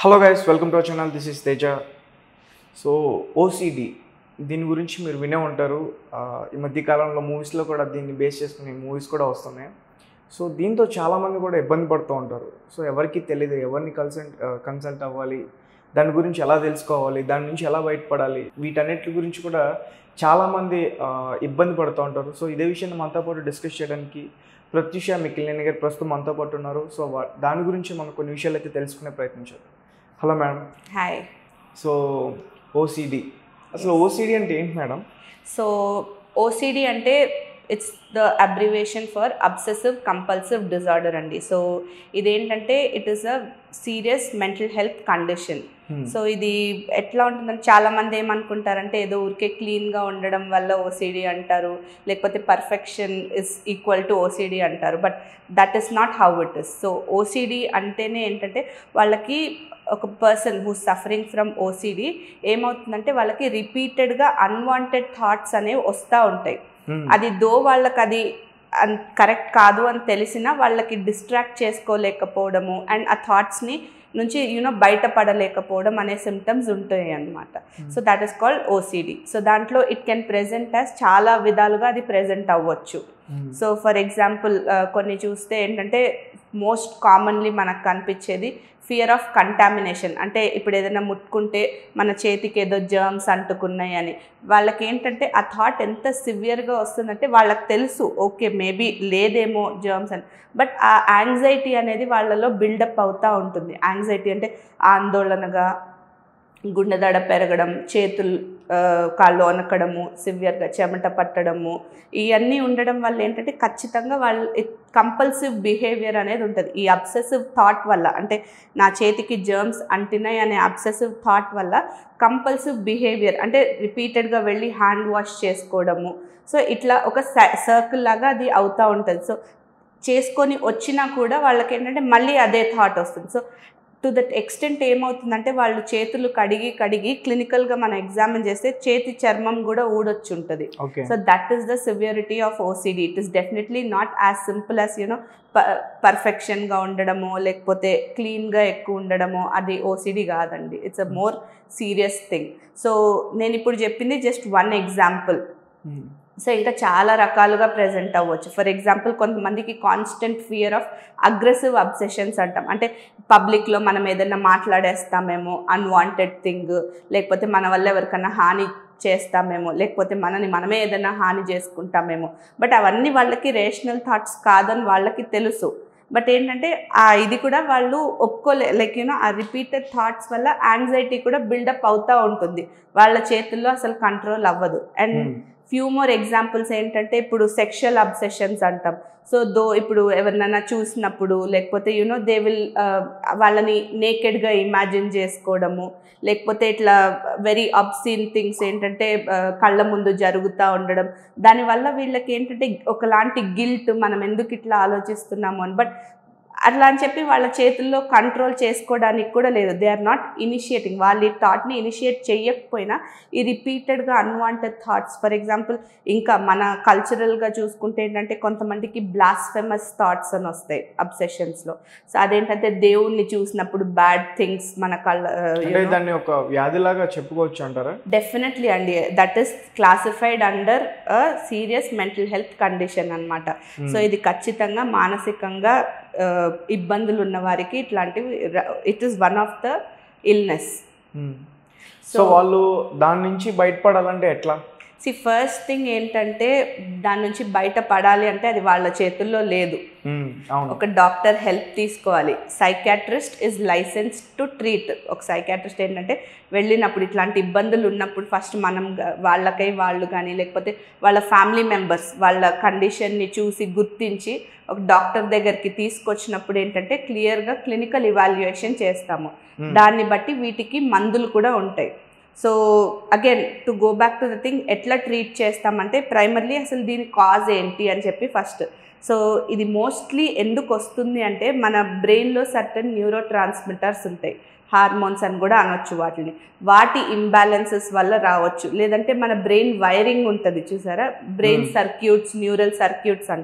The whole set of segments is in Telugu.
Hello guys welcome to our channel this is Teja so OCD దీని గురించి మీరు వినే ఉంటారు ఆ, ఈ మధ్య కాలంలో మూవీస్లో కూడా దీన్ని బేస్ చేసుకునే మూవీస్ కూడా వస్తున్నాయి సో దీంతో చాలామంది కూడా ఇబ్బంది పడుతూ ఉంటారు సో ఎవరికి తెలియదు ఎవరిని కన్సల్ట్ కన్సల్ట్ అవ్వాలి దాని గురించి ఎలా తెలుసుకోవాలి దాని నుంచి ఎలా బయటపడాలి వీటన్నిటి గురించి కూడా చాలామంది ఆ, ఇబ్బంది పడుతూ ఉంటారు సో ఇదే విషయాన్ని మనతో పాటు డిస్కస్ చేయడానికి ప్రత్యూష మికిలినేని గారు ప్రస్తుతం మనతో పాటు ఉన్నారు సో వా- దాని గురించి మనం కొన్ని విషయాలు అయితే తెలుసుకునే ప్రయత్నించారు hello madam hi so OCD అసలు ఓసిడి అంటే ఏంటి మేడం సో ఓసిడి అంటే it's the abbreviation for obsessive compulsive disorder అండి సో ఇదేంటంటే it is a serious mental health condition so ఇది ఎట్లా ఉంటుందంటే చాలా మంది ఏమనుకుంటారంటే ఏదో ఊరికే క్లీన్గా ఉండడం వల్ల ఓసిడి అంటారు లేకపోతే perfection is equal to OCD అంటారు but that is not how it is so OCD అంటేనే ఏంటంటే వాళ్ళకి ఒక person who suffering from OCD ఏమవుతుందంటే వాళ్ళకి రిపీటెడ్గా అన్వాంటెడ్ థాట్స్ అనేవి వస్తూ ఉంటాయి అది దో వాళ్ళకి అది కరెక్ట్ కాదు అని తెలిసినా వాళ్ళకి డిస్ట్రాక్ట్ చేసుకోలేకపోవడము అండ్ ఆ థాట్స్ని నుంచి యూనో బయటపడలేకపోవడం అనే సిమ్టమ్స్ ఉంటాయి అన్నమాట so that is called OCD so దాంట్లో ఇట్ కెన్ ప్రెజెంట్ యాజ్ చాలా విధాలుగా అది ప్రెజెంట్ అవ్వచ్చు సో ఫర్ ఎగ్జాంపుల్ కొన్ని చూస్తే ఏంటంటే మోస్ట్ కామన్లీ మనకు కనిపించేది ఫియర్ ఆఫ్ కంటామినేషన్ అంటే ఇప్పుడు ఏదైనా ముట్టుకుంటే మన చేతికి ఏదో జర్మ్స్ అంటుకున్నాయి అని వాళ్ళకి ఏంటంటే ఆ థాట్ ఎంత సివియర్గా వస్తుందంటే వాళ్ళకి తెలుసు ఓకే మేబీ లేదేమో జర్మ్స్ అని బట్ ఆ యాంగ్జైటీ అనేది వాళ్ళలో బిల్డప్ అవుతూ ఉంటుంది యాంగ్జైటీ అంటే ఆందోళనగా గుండె దడ పెరగడం చేతులు ఆ, కాళ్ళు వనకడము సివియర్గా చెమట పట్టడము ఇవన్నీ ఉండడం వల్ల ఏంటంటే ఖచ్చితంగా వాళ్ళు కంపల్సివ్ బిహేవియర్ అనేది ఉంటుంది ఈ అబ్సెసివ్ థాట్ వల్ల అంటే నా చేతికి జర్మ్స్ అంటినాయి అనే అబ్సెసివ్ థాట్ వల్ల కంపల్సివ్ బిహేవియర్ అంటే రిపీటెడ్గా వెళ్ళి హ్యాండ్ వాష్ చేసుకోవడము సో ఇట్లా ఒక సర్కిల్ లాగా అది అవుతూ ఉంటుంది సో చేసుకొని వచ్చినా కూడా వాళ్ళకి ఏంటంటే మళ్ళీ అదే థాట్ వస్తుంది సో టు దట్ ఎక్స్టెంట్ ఏమవుతుందంటే వాళ్ళు చేతులు కడిగి కడిగి క్లినికల్గా మనం ఎగ్జామిన్ చేస్తే చేతి చర్మం కూడా ఊడొచ్చు ఉంటుంది okay so that is the severity of OCD it is definitely not as simple as you know పర్ఫెక్షన్గా ఉండడమో లేకపోతే క్లీన్గా ఎక్కువ ఉండడమో అది ఓసిడి కాదండి it's a more serious thing so నేను ఇప్పుడు చెప్పింది జస్ట్ వన్ ఎగ్జాంపుల్ సో ఇంకా చాలా రకాలుగా ప్రజెంట్ అవ్వచ్చు ఫర్ ఎగ్జాంపుల్ కొంతమందికి constant fear of aggressive obsessions అంటాం అంటే పబ్లిక్లో మనం ఏదైనా మాట్లాడేస్తామేమో అన్వాంటెడ్ థింగ్ లేకపోతే మన వల్ల ఎవరికైనా హాని చేస్తామేమో లేకపోతే మనని మనమే ఏదైనా హాని చేసుకుంటామేమో బట్ అవన్నీ వాళ్ళకి రేషనల్ థాట్స్ కాదని వాళ్ళకి తెలుసు బట్ ఏంటంటే ఆ ఇది కూడా వాళ్ళు ఒప్పుకోలే like you know uh repeated thoughts వల్ల యాంగ్జైటీ కూడా బిల్డప్ అవుతూ ఉంటుంది వాళ్ళ చేతుల్లో అసలు కంట్రోల్ అవ్వదు అండ్ ఫ్యూ మోర్ ఎగ్జాంపుల్స్ ఏంటంటే ఇప్పుడు సెక్షువల్ అబ్సెషన్స్ అంటాం సో దో ఇప్పుడు ఎవరినైనా చూసినప్పుడు లేకపోతే యూనో దే విల్ వాళ్ళని నేకెడ్గా ఇమాజిన్ చేసుకోవడము లేకపోతే ఇట్లా వెరీ అబ్సీన్ థింగ్స్ ఏంటంటే ఆ, కళ్ళ ముందు జరుగుతూ ఉండడం దానివల్ల వీళ్ళకి ఏంటంటే ఒకలాంటి గిల్ట్ మనం ఎందుకు ఇట్లా ఆలోచిస్తున్నాము అని బట్ అట్లా అని చెప్పి వాళ్ళ చేతుల్లో కంట్రోల్ చేసుకోవడానికి కూడా లేదు దే ఆర్ నాట్ ఇనిషియేటింగ్ వాళ్ళు ఈ థాట్ని ఇనిషియేట్ చేయకపోయినా ఈ రిపీటెడ్గా అన్వాంటెడ్ థాట్స్ ఫర్ ఎగ్జాంపుల్ ఇంకా మన కల్చరల్గా చూసుకుంటే ఏంటంటే కొంతమందికి బ్లాస్ఫెమస్ థాట్స్ అని వస్తాయి అబ్సెషన్స్లో సో అదేంటంటే దేవుణ్ణి చూసినప్పుడు బ్యాడ్ థింగ్స్ మన కళ్ళ అంటే దాన్ని ఒక వ్యాధిలాగా చెప్పుకోవచ్చు అంటారా డెఫినెట్లీ అండి that is classified under a serious mental health condition అనమాట సో ఇది ఖచ్చితంగా మానసికంగా ఆ, ఇబ్బందులు ఉన్న వారికి ఇట్లాంటివి it is one of the illness so వాళ్ళు దాని నుంచి బయటపడాలంటే ఎట్లా సి ఫస్ట్ థింగ్ ఏంటంటే దాని నుంచి బయట పడాలి అంటే అది వాళ్ళ చేతుల్లో లేదు మ్మ్. అవును ఒక డాక్టర్ హెల్ప్ తీసుకోవాలి psychiatrist is licence to treat ఒక సైకాట్రిస్ట్ ఏంటంటే వెళ్ళినప్పుడు ఇట్లాంటి ఇబ్బందులు ఉన్నప్పుడు ఫస్ట్ మనం గ- వాళ్ళకై వాళ్ళు కానీ లేకపోతే వాళ్ళ ఫ్యామిలీ మెంబర్స్ వాళ్ళ కండిషన్ని చూసి గుర్తించి ఒక డాక్టర్ దగ్గరికి తీసుకొచ్చినప్పుడు ఏంటంటే క్లియర్గా క్లినికల్ ఇవాల్యుయేషన్ చేస్తాము మ్మ్. దాన్ని బట్టి వీటికి మందులు కూడా ఉంటాయి so again to go back to the thing ఎట్లా ట్రీట్ చేస్తామంటే ప్రైమర్లీ అసలు దీని కాజ్ ఏంటి అని చెప్పి ఫస్ట్ సో ఇది మోస్ట్లీ ఎందుకు వస్తుంది అంటే మన బ్రెయిన్లో సర్టన్ న్యూరో ట్రాన్స్మిటర్స్ ఉంటాయి హార్మోన్స్ అని కూడా అనొచ్చు వాటిని వాటి ఇంబ్యాలెన్సెస్ వల్ల రావచ్చు లేదంటే మన బ్రెయిన్ వైరింగ్ ఉంటుంది చూసారా brain Hmm. Circuits neural circuits అంటాం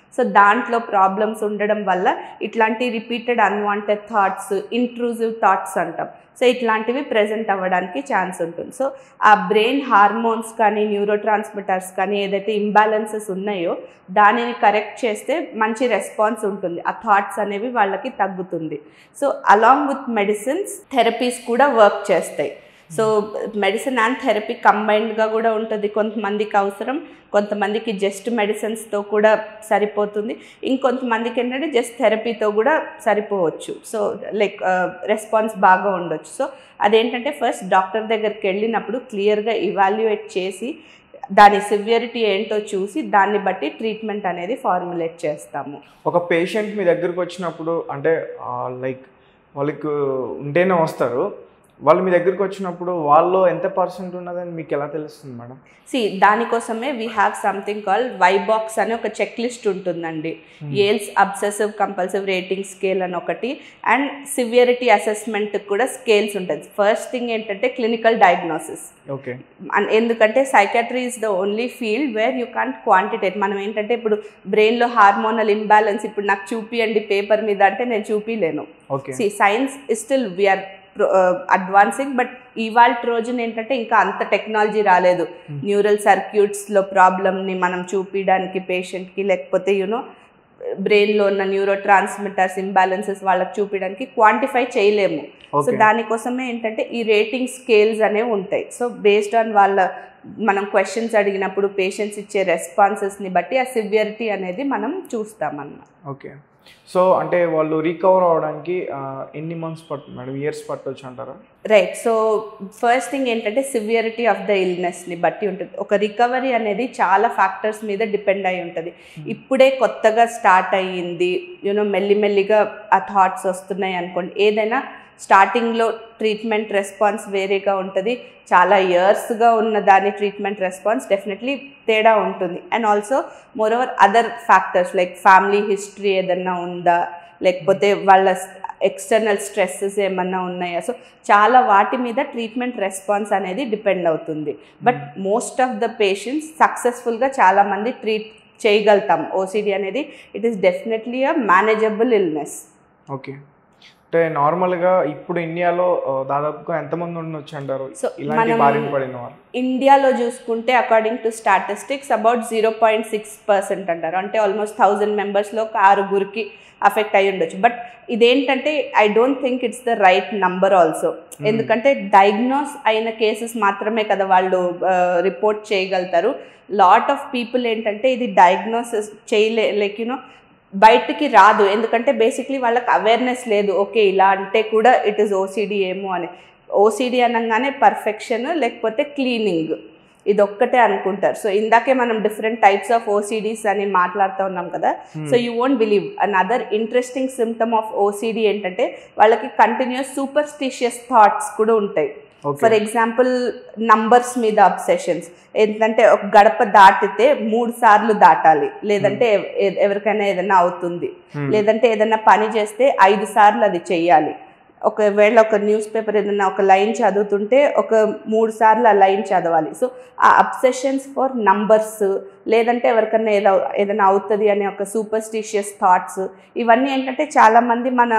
సో దాంట్లో ప్రాబ్లమ్స్ ఉండడం వల్ల ఇట్లాంటి repeated unwanted thoughts intrusive thoughts అంటాం సో ఇట్లాంటివి ప్రజెంట్ అవ్వడానికి ఛాన్స్ ఉంటుంది సో ఆ బ్రెయిన్ హార్మోన్స్ కానీ న్యూరో ట్రాన్స్మిటర్స్ కానీ ఏదైతే ఇంబ్యాలెన్సెస్ ఉన్నాయో దానిని కరెక్ట్ చేస్తే మంచి రెస్పాన్స్ ఉంటుంది ఆ థాట్స్ అనేవి వాళ్ళకి తగ్గుతుంది so along with medicines therapies కూడా వర్క్ చేస్తాయి సో మెడిసిన్ అండ్ థెరపీ కంబైన్డ్గా కూడా ఉంటుంది కొంతమందికి అవసరం కొంతమందికి జస్ట్ మెడిసిన్స్తో కూడా సరిపోతుంది ఇంకొంతమందికి ఏంటంటే జస్ట్ థెరపీతో కూడా సరిపోవచ్చు సో లైక్ రెస్పాన్స్ బాగా ఉండొచ్చు సో అదేంటంటే ఫస్ట్ డాక్టర్ దగ్గరికి వెళ్ళినప్పుడు క్లియర్గా ఇవాల్యుయేట్ చేసి దాని సివియరిటీ ఏంటో చూసి దాన్ని బట్టి ట్రీట్మెంట్ అనేది ఫార్ములేట్ చేస్తాము ఒక పేషెంట్ మీ దగ్గరకు వచ్చినప్పుడు అంటే లైక్ వాళ్ళకి ఉంటేనే వస్తారు వాళ్ళు మీ దగ్గరికి వచ్చినప్పుడు వాళ్ళు ఎంత పర్సెంట్ ఉన్నదని మీకు ఎలా తెలుస్తుంది మేడం సి దానికోసమే we have something call Y BOCS అని ఒక చెక్ లిస్ట్ ఉంటుందండి Yale's obsessive compulsive rating scale అని ఒకటి అండ్ సివియరిటీ అసెస్మెంట్ కూడా స్కేల్స్ ఉంటుంది ఫస్ట్ థింగ్ ఏంటంటే క్లినికల్ డయాగ్నోసిస్ ఓకే ఎందుకంటే psychiatry is the only field where you can't quantitate మనం ఏంటంటే ఇప్పుడు బ్రెయిన్లో హార్మోనల్ ఇంబ్యాలెన్స్ ఇప్పుడు నాకు చూపియండి పేపర్ మీద అంటే నేను చూపిలేను okay see science is still we're advancing but ఇవాళ రోజున ఏంటంటే ఇంకా అంత టెక్నాలజీ రాలేదు Hmm. న్యూరల్ సర్క్యూట్స్లో ప్రాబ్లమ్ని మనం చూపించడానికి పేషెంట్కి లేకపోతే యూనో బ్రెయిన్లో ఉన్న న్యూరో ట్రాన్స్మిటర్స్ ఇంబ్యాలెన్సెస్ వాళ్ళకి చూపించడానికి క్వాంటిఫై చేయలేము సో ఓకే దానికోసమే ఏంటంటే ఈ రేటింగ్ స్కేల్స్ అనేవి ఉంటాయి సో బేస్డ్ ఆన్ వాళ్ళ మనం క్వశ్చన్స్ అడిగినప్పుడు పేషెంట్స్ ఇచ్చే రెస్పాన్సెస్ని బట్టి ఆ సివియరిటీ అనేది మనం చూస్తామన్నమాట ఓకే సో అంటే వాళ్ళు రీకవర్ అవడానికి ఆ, ఎన్ని మంత్స్ పడుతుంది మేడం ఇయర్స్ పట్టవచ్చు అంటారా రైట్ సో ఫస్ట్ థింగ్ ఏంటంటే సివియరిటీ ఆఫ్ ద ఇల్నెస్ని బట్టి ఉంటుంది ఒక రికవరీ అనేది చాలా ఫ్యాక్టర్స్ మీద డిపెండ్ అయి ఉంటుంది ఇప్పుడే కొత్తగా స్టార్ట్ అయ్యింది యూనో మెల్లిమెల్లిగా ఆ థాట్స్ వస్తున్నాయి అనుకోండి ఏదైనా స్టార్టింగ్లో ట్రీట్మెంట్ రెస్పాన్స్ వేరేగా ఉంటుంది చాలా ఇయర్స్గా ఉన్న దాని ట్రీట్మెంట్ రెస్పాన్స్ డెఫినెట్లీ తేడా ఉంటుంది and also more over other factors like family history ఏదన్నా ఉందా లేకపోతే వాళ్ళ ఎక్స్టర్నల్ స్ట్రెస్సెస్ ఏమన్నా ఉన్నాయా సో చాలా వాటి మీద ట్రీట్మెంట్ రెస్పాన్స్ అనేది డిపెండ్ అవుతుంది but most of the patients సక్సెస్ఫుల్గా చాలామంది ట్రీట్ చేయగలుగుతాం ఓసిడి అనేది it is definitely a manageable illness okay అంటే నార్మల్గా ఇప్పుడు ఇండియాలో ఆ, దాదాపుగా ఎంతమంది ఉండొచ్చు అంటారు సో ఇలాంటి మనం బారిన పడిన వాళ్ళు ఇండియాలో చూసుకుంటే according to statistics about zero point six percent అంటారు అంటే ఆల్మోస్ట్ థౌజండ్ మెంబర్స్లో ఒక ఆరుగురికి అఫెక్ట్ అయి ఉండొచ్చు బట్ ఇదేంటంటే I don't think it's the right number also ఎందుకంటే డయాగ్నోస్ అయిన కేసెస్ మాత్రమే కదా వాళ్ళు రిపోర్ట్ చేయగలుగుతారు లాట్ ఆఫ్ పీపుల్ ఏంటంటే ఇది డయాగ్నోసిస్ చేయలే లైక్ యూనో బయటికి రాదు ఎందుకంటే బేసిక్లీ వాళ్ళకి అవేర్నెస్ లేదు ఓకే ఇలా అంటే కూడా ఇట్ ఈస్ ఓసిడి ఏమో అని ఓసిడి అనగానే పర్ఫెక్షన్ లేకపోతే క్లీనింగ్ ఇది ఒక్కటే అనుకుంటారు సో ఇందాకే మనం డిఫరెంట్ టైప్స్ ఆఫ్ ఓసిడీస్ అని మాట్లాడుతూ ఉన్నాం కదా so you won't believe another interesting symptom of OCD ఏంటంటే వాళ్ళకి కంటిన్యూస్ సూపర్స్టిషియస్ థాట్స్ కూడా ఉంటాయి ఓకే ఫర్ ఎగ్జాంపుల్ నంబర్స్ మీద అబ్సెషన్స్ ఏంటంటే ఒక గడప దాటితే మూడు సార్లు దాటాలి లేదంటే ఎవ- ఎ- ఎవరికైనా ఏదైనా అవుతుంది లేదంటే ఏదైనా పని చేస్తే ఐదు సార్లు అది చెయ్యాలి ఒకవేళ ఒక న్యూస్ పేపర్ ఏదైనా ఒక లైన్ చదువుతుంటే ఒక మూడు సార్లు ఆ లైన్ చదవాలి సో ఆ అబ్సెషన్స్ ఫర్ నంబర్స్ లేదంటే ఎవరికైనా ఏదో ఏదైనా అవుతుంది అనే ఒక సూపర్స్టిషియస్ థాట్స్ ఇవన్నీ ఏంటంటే చాలామంది మన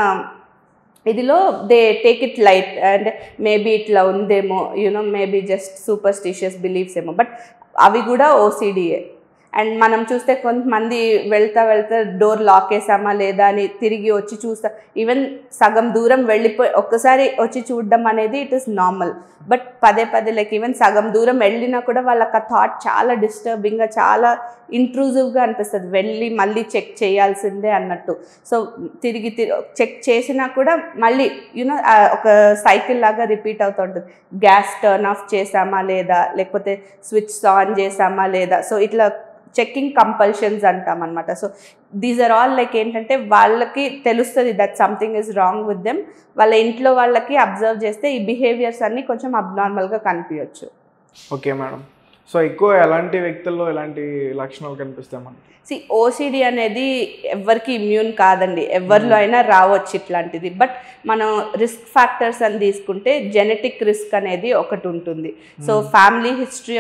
ఇదిలో they take it light and maybe ఇట్లా ఉందేమో you know maybe just superstitious beliefs ఏమో బట్ అవి కూడా ఓసిడియే అండ్ మనం చూస్తే కొంతమంది వెళ్తా వెళ్తా డోర్ లాక్ వేసామా లేదా అని తిరిగి వచ్చి చూస్తా ఈవెన్ సగం దూరం వెళ్ళిపోయి ఒక్కసారి వచ్చి చూడడం అనేది ఇట్ ఇస్ నార్మల్ బట్ పదే పదే లైక్ ఈవెన్ సగం దూరం వెళ్ళినా కూడా వాళ్ళకి ఆ థాట్ చాలా డిస్టర్బింగ్గా చాలా ఇంట్రూజివ్గా అనిపిస్తుంది వెళ్ళి మళ్ళీ చెక్ చేయాల్సిందే అన్నట్టు సో తిరిగి చెక్ చేసినా కూడా మళ్ళీ యూనో ఒక సైకిల్ లాగా రిపీట్ అవుతూ ఉంటుంది గ్యాస్ టర్న్ ఆఫ్ చేసామా లేదా లేకపోతే స్విచ్ ఆన్ చేసామా లేదా సో ఇట్లా చెక్కింగ్ కంపల్షన్స్ అంటాం అనమాట so these are all like ఏంటంటే వాళ్ళకి తెలుస్తుంది that something is wrong with them వాళ్ళ ఇంట్లో వాళ్ళకి అబ్జర్వ్ చేస్తే ఈ బిహేవియర్స్ అన్నీ కొంచెం అబ్నార్మల్గా కనిపించవచ్చు ఓకే మేడం సో ఎక్కువ ఎలాంటి వ్యక్తుల్లో ఎలాంటి లక్షణాలు కనిపిస్తాయి మనకి సి ఓసిడి అనేది ఎవరికి ఇమ్యూన్ కాదండి ఎవరిలో అయినా రావచ్చు ఇట్లాంటిది బట్ మనం రిస్క్ ఫ్యాక్టర్స్ అని తీసుకుంటే జెనెటిక్ రిస్క్ అనేది ఒకటి ఉంటుంది so family history of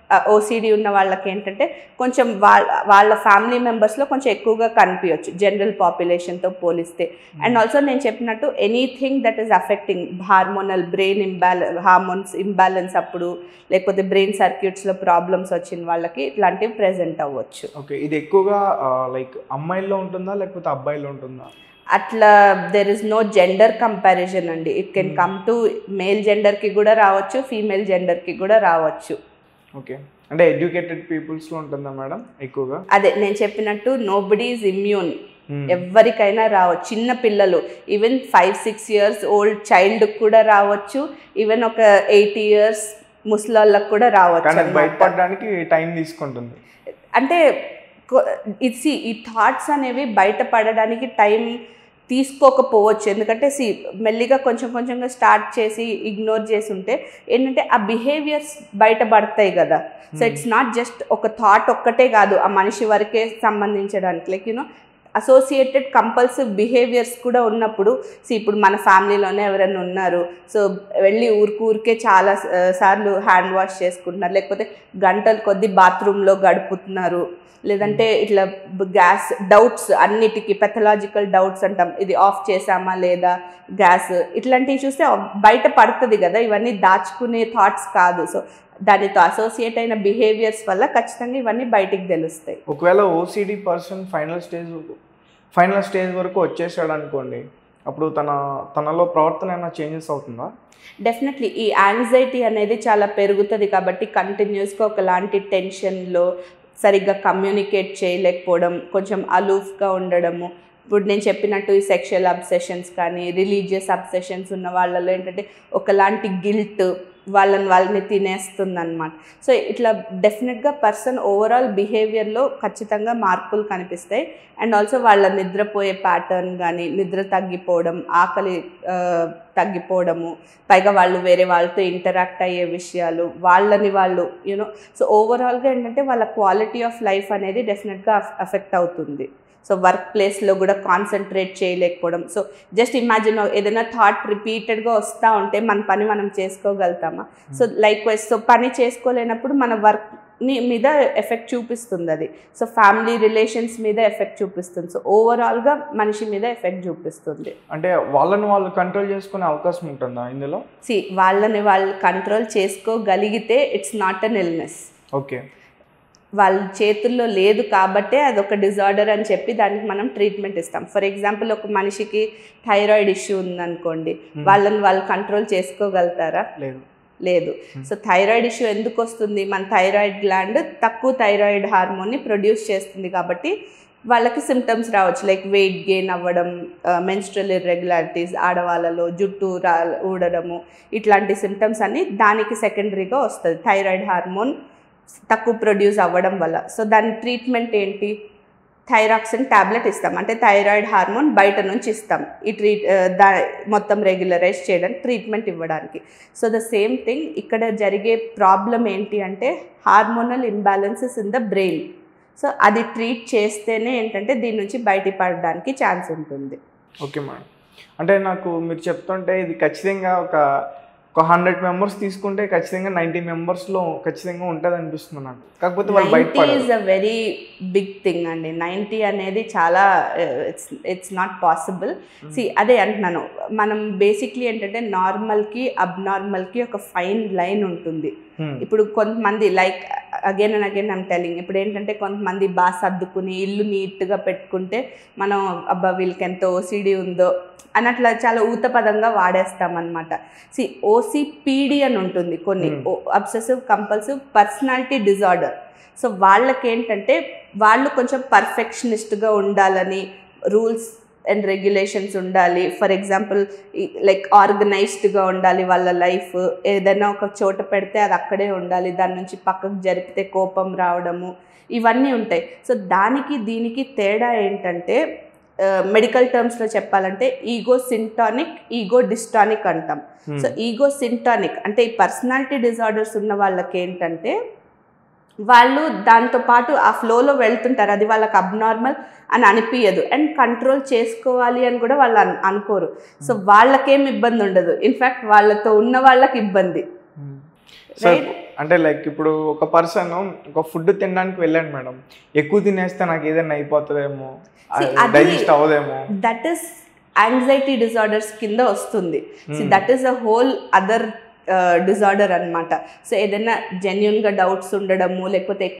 OCD ఉన్న వాళ్ళకి ఏంటంటే కొంచెం వాళ్ళ వాళ్ళ ఫ్యామిలీ మెంబర్స్లో కొంచెం ఎక్కువగా కనిపించవచ్చు జనరల్ పాపులేషన్తో పోలిస్తే అండ్ ఆల్సో నేను చెప్పినట్టు anything that is affecting hormonal brain imbalance hormones imbalance అప్పుడు లేకపోతే బ్రెయిన్ సర్క్యూట్స్లో ప్రాబ్లమ్స్ వచ్చిన వాళ్ళకి ఇట్లాంటివి ప్రెజెంట్ అవ్వచ్చు ఓకే ఇది ఎక్కువగా లైక్ అమ్మాయిల్లో ఉంటుందా లేకపోతే అబ్బాయిలో ఉంటుందా అట్లా there is no gender comparison అండి it can Hmm. Come to male జెండర్కి కూడా రావచ్చు ఫీమేల్ జెండర్కి కూడా రావచ్చు ఓకే అంటే ఎడ్యుకేటెడ్ పీపుల్స్లో ఉంటుందా మేడం ఎక్కువగా అదే నేను చెప్పినట్టు నోబడీ ఈజ్ ఇమ్యూన్ Hmm. ఎవరికైనా రావచ్చు చిన్న పిల్లలు even five six years old child కూడా రావచ్చు ఈవెన్ ఒక ఎయిట్ ఇయర్స్ ముసలాళ్ళకు కూడా రావచ్చు కానీ అన్నమాట. బయటపడడానికి టైం తీసుకుంటుంది అంటే కొ- ఇది ఈ థాట్స్ అనేవి బయటపడడానికి టైం తీసుకోకపోవచ్చు ఎందుకంటే సి మెల్లిగా కొంచెం కొంచెంగా స్టార్ట్ చేసి ఇగ్నోర్ చేసి ఉంటే ఏంటంటే ఆ బిహేవియర్స్ బయటపడతాయి కదా సో ఇట్స్ నాట్ జస్ట్ ఒక థాట్ ఒక్కటే కాదు ఆ మనిషి వరకే సంబంధించడానికి like you know associated compulsive behaviours కూడా ఉన్నప్పుడు సో ఇప్పుడు మన ఫ్యామిలీలోనే ఎవరైనా ఉన్నారు సో వెళ్ళి ఊరికి ఊరికే చాలా ఆ, సార్లు హ్యాండ్ వాష్ చేసుకుంటున్నారు లేకపోతే గంటల కొద్దీ బాత్రూంలో గడుపుతున్నారు లేదంటే ఇట్లా గ్యాస్ డౌట్స్ అన్నిటికీ పెథలాజికల్ డౌట్స్ అంటాం ఇది ఆఫ్ చేసామా లేదా గ్యాస్ ఇట్లాంటివి చూస్తే బయట పడుతుంది కదా ఇవన్నీ దాచుకునే థాట్స్ కాదు సో దానితో అసోసియేట్ అయిన బిహేవియర్స్ వల్ల ఖచ్చితంగా ఇవన్నీ బయటికి తెలుస్తాయి ఒకవేళ OCD person final stage final stage వరకు వచ్చేసాడు అనుకోండి అప్పుడు తన తనలో ప్రవర్తన ఏమైనా చేంజెస్ అవుతుందా డెఫినెట్లీ ఈ యాంగ్జైటీ అనేది చాలా పెరుగుతుంది కాబట్టి కంటిన్యూస్గా ఒకలాంటి టెన్షన్లో సరిగ్గా కమ్యూనికేట్ చేయలేకపోవడం కొంచెం అలూఫ్గా ఉండడము ఇప్పుడు నేను చెప్పినట్టు ఈ సెక్షువల్ అబ్సెషన్స్ కానీ రిలీజియస్ అబ్సెషన్స్ ఉన్న వాళ్ళలో ఏంటంటే ఒకలాంటి గిల్ట్ వాళ్ళని వాళ్ళని తినేస్తుంది అనమాట సో ఇట్లా డెఫినెట్గా పర్సన్ ఓవరాల్ బిహేవియర్లో ఖచ్చితంగా మార్పులు కనిపిస్తాయి అండ్ ఆల్సో వాళ్ళ నిద్రపోయే ప్యాటర్న్ కానీ నిద్ర తగ్గిపోవడం ఆకలి ఆ, తగ్గిపోవడము పైగా వాళ్ళు వేరే వాళ్ళతో ఇంటరాక్ట్ అయ్యే విషయాలు వాళ్ళని వాళ్ళు యూనో సో ఓవరాల్గా ఏంటంటే వాళ్ళ క్వాలిటీ ఆఫ్ లైఫ్ అనేది డెఫినెట్గా అఫెక్ట్ అవుతుంది సో వర్క్ ప్లేస్లో కూడా కాన్సన్ట్రేట్ చేయలేకపోవడం సో జస్ట్ ఇమాజిన్ ఏదైనా థాట్ రిపీటెడ్గా వస్తూ ఉంటే మన పని మనం చేసుకోగలుగుతామా సో లైక్ వైజ్ సో పని చేసుకోలేనప్పుడు మన వర్క్ ని మీద ఎఫెక్ట్ చూపిస్తుంది అది సో ఫ్యామిలీ రిలేషన్స్ మీద ఎఫెక్ట్ చూపిస్తుంది సో ఓవరాల్గా మనిషి మీద ఎఫెక్ట్ చూపిస్తుంది అంటే వాళ్ళని వాళ్ళు కంట్రోల్ చేసుకునే అవకాశం ఉంటుందా ఇందులో సి వాళ్ళని వాళ్ళు కంట్రోల్ చేసుకోగలిగితే it's not an illness okay వాళ్ళ చేతుల్లో లేదు కాబట్టే అది ఒక డిజార్డర్ అని చెప్పి దానికి మనం ట్రీట్మెంట్ ఇస్తాం ఫర్ ఎగ్జాంపుల్ ఒక మనిషికి థైరాయిడ్ ఇష్యూ ఉందనుకోండి వాళ్ళని వాళ్ళు కంట్రోల్ చేసుకోగలుగుతారా లేదు లేదు సో థైరాయిడ్ ఇష్యూ ఎందుకు వస్తుంది మన థైరాయిడ్ గ్లాండ్ తక్కువ థైరాయిడ్ హార్మోన్ని ప్రొడ్యూస్ చేస్తుంది కాబట్టి వాళ్ళకి సిమ్టమ్స్ రావచ్చు లైక్ వెయిట్ గెయిన్ అవ్వడం మెన్స్ట్రల్ ఇర్రెగ్యులారిటీస్ ఆడవాళ్ళలో జుట్టు రా ఊడడము ఇట్లాంటి సిమ్టమ్స్ అన్ని దానికి సెకండరీగా వస్తుంది థైరాయిడ్ హార్మోన్ తక్కువ ప్రొడ్యూస్ అవ్వడం వల్ల సో దాని ట్రీట్మెంట్ ఏంటి థైరాక్సిన్ ట్యాబ్లెట్ ఇస్తాం అంటే థైరాయిడ్ హార్మోన్ బయట నుంచి ఇస్తాం ఈ ట్రీట్ ఆ, దా మొత్తం రెగ్యులరైజ్ చేయడానికి ట్రీట్మెంట్ ఇవ్వడానికి సో ద సేమ్ థింగ్ ఇక్కడ జరిగే ప్రాబ్లం ఏంటి అంటే hormonal imbalances in the brain so అది ట్రీట్ చేస్తేనే ఏంటంటే దీని నుంచి బయటపడడానికి ఛాన్స్ ఉంటుంది ఓకే మేడం అంటే నాకు మీరు చెప్తుంటే ఇది ఖచ్చితంగా ఒక ఒక హండ్రెడ్ మెంబర్స్ తీసుకుంటే ఖచ్చితంగా నైంటీ మెంబర్స్లో ఖచ్చితంగా ఉంటుంది అనిపిస్తుంది నాకు కాకపోతే వాళ్ళు నైంటీ బయటపడరు is a very big thing అండి నైంటీ అనేది చాలా it's it's not possible see అదే అంటున్నాను మనం బేసిక్లీ ఏంటంటే నార్మల్కి అబ్నార్మల్కి ఒక ఫైన్ లైన్ ఉంటుంది Hmm. ఇప్పుడు కొంతమంది like again and again I'm telling ఇప్పుడు ఏంటంటే కొంతమంది బాగా సర్దుకుని ఇల్లు నీట్గా పెట్టుకుంటే మనం అబ్బా వీళ్ళకి ఎంత ఓసిడి ఉందో అని అట్లా చాలా ఊత పదంగా వాడేస్తామన్నమాట సి ఓసిపిడి అని ఉంటుంది కొన్ని Hmm. Obsessive compulsive personality disorder so వాళ్ళకి ఏంటంటే వాళ్ళు కొంచెం పర్ఫెక్షనిస్ట్గా ఉండాలని రూల్స్ అండ్ రెగ్యులేషన్స్ ఉండాలి ఫర్ ఎగ్జాంపుల్ లైక్ ఆర్గనైజ్డ్గా ఉండాలి వాళ్ళ లైఫ్ ఏదైనా ఒక చోట పెడితే అది అక్కడే ఉండాలి దాని నుంచి పక్కకు జరిపితే కోపం రావడము ఇవన్నీ ఉంటాయి సో దానికి దీనికి తేడా ఏంటంటే మెడికల్ టర్మ్స్లో చెప్పాలంటే ఈగో సింటానిక్ ఈగో డిస్టానిక్ అంటాం Hmm. సో ఈగో సింటానిక్ అంటే ఈ పర్సనాలిటీ డిజార్డర్స్ ఉన్న వాళ్ళకి ఏంటంటే వాళ్ళు దాంతో పాటు ఆ ఫ్లోలో వెళ్తుంటారు అది వాళ్ళకి అబ్నార్మల్ అని అనిపించదు అండ్ కంట్రోల్ చేసుకోవాలి అని కూడా వాళ్ళు అన్- అనుకోరు సో వాళ్ళకేం ఇబ్బంది ఉండదు ఇన్ఫ్యాక్ట్ వాళ్ళతో ఉన్న వాళ్ళకి ఇబ్బంది Hmm. సార్ రైట్ అంటే లైక్ ఇప్పుడు ఒక పర్సన్ ఒక ఫుడ్ తినడానికి వెళ్ళాను మేడం ఎక్కువ తినేస్తే నాకు ఏదైనా అయిపోతుందేమో See, అది- డైజెస్ట్ అవ్వదేమో దట్ ఈస్ యాంగ్జైటీ డిజార్డర్స్ కింద వస్తుంది so Hmm. That is a whole other disorder అన్నమాట సో ఏదైనా జెన్యున్గా డౌట్స్ ఉండడము లేకపోతే